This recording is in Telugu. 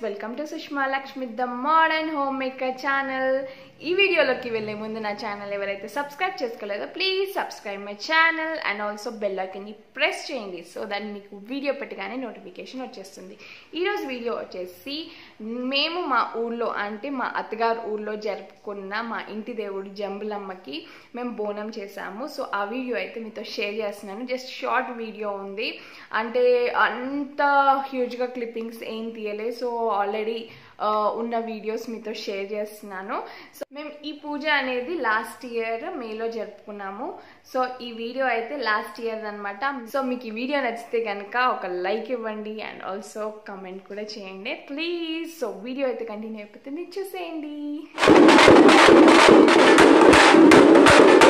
welcome to Sushma Lakshmi the modern home maker channel ఈ వీడియోలోకి వెళ్ళే ముందు నా ఛానల్ ఎవరైతే సబ్స్క్రైబ్ చేసుకోలేదో please subscribe my channel and also bell ఐకన్ని ప్రెస్ చేయండి సో దాన్ని మీకు వీడియో పెట్టగానే నోటిఫికేషన్ వచ్చేస్తుంది ఈరోజు వీడియో వచ్చేసి మేము మా ఊళ్ళో అంటే మా అత్తగారు ఊళ్ళో జరుపుకున్న మా ఇంటి దేవుడు జంబులమ్మకి మేము బోనం చేసాము సో ఆ వీడియో అయితే మీతో షేర్ చేస్తున్నాను జస్ట్ షార్ట్ వీడియో ఉంది అంటే అంత హ్యూజ్గా క్లిప్పింగ్స్ ఏం తీయలేదు సో ఆల్రెడీ ఉన్న వీడియోస్ మీతో షేర్ చేస్తున్నాను సో మేము ఈ పూజ అనేది లాస్ట్ ఇయర్ మేలో జరుపుకున్నాము సో ఈ వీడియో అయితే లాస్ట్ ఇయర్ అనమాట సో మీకు ఈ వీడియో నచ్చితే కనుక ఒక లైక్ ఇవ్వండి అండ్ ఆల్సో కమెంట్ కూడా చేయండి ప్లీజ్ సో వీడియో అయితే కంటిన్యూ అయిపోతుంది చూసేయండి